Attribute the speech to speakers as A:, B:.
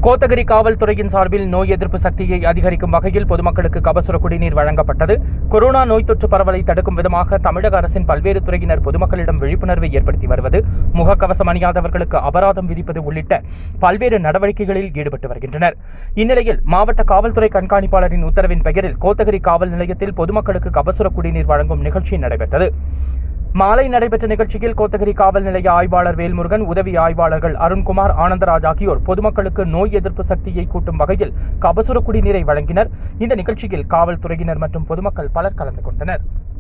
A: கோத்தகிரி காவல்துறையின் சார்பில் நோய் எதிர்ப்பு சக்தியை அதிகரிக்கும் வகையில் பொதுமக்களுக்கு கபசுர குடிநீர் வழங்கப்பட்டது கொரோனா நோய் தொற்று பரவலை தடுக்கும் விதமாக தமிழக அரசின் பல்வேறு துறையினர் பொதுமக்களிடம் விழிப்புணர்வை ஏற்படுத்தி வருவது முகக்கவசம் அணியாதவர்களுக்கு அபராதம் விதிப்பது உள்ளிட்ட பல்வேறு நடவடிக்கைகளில் ஈடுபட்டு வருகின்றனர் இந்நிலையில் மாவட்ட காவல்துறை கண்காணிப்பாளரின் உத்தரவின் பெயரில் கோத்தகிரி காவல் நிலையத்தில் பொதுமக்களுக்கு கபசுர குடிநீர் வழங்கும் நிகழ்ச்சி நடைபெற்றது மாலை நடைபெற்ற நிகழ்ச்சியில் கோத்தகிரி காவல் நிலைய ஆய்வாளர் வேல்முருகன் உதவி ஆய்வாளர்கள் அருண்குமார் ஆனந்தராஜ் ஆகியோர் பொதுமக்களுக்கு நோய் எதிர்ப்பு சக்தியை கூட்டும் வகையில் கபசுர குடிநீரை வழங்கினர் இந்த நிகழ்ச்சியில் காவல்துறையினர் மற்றும் பொதுமக்கள் பலர் கலந்து கொண்டனர்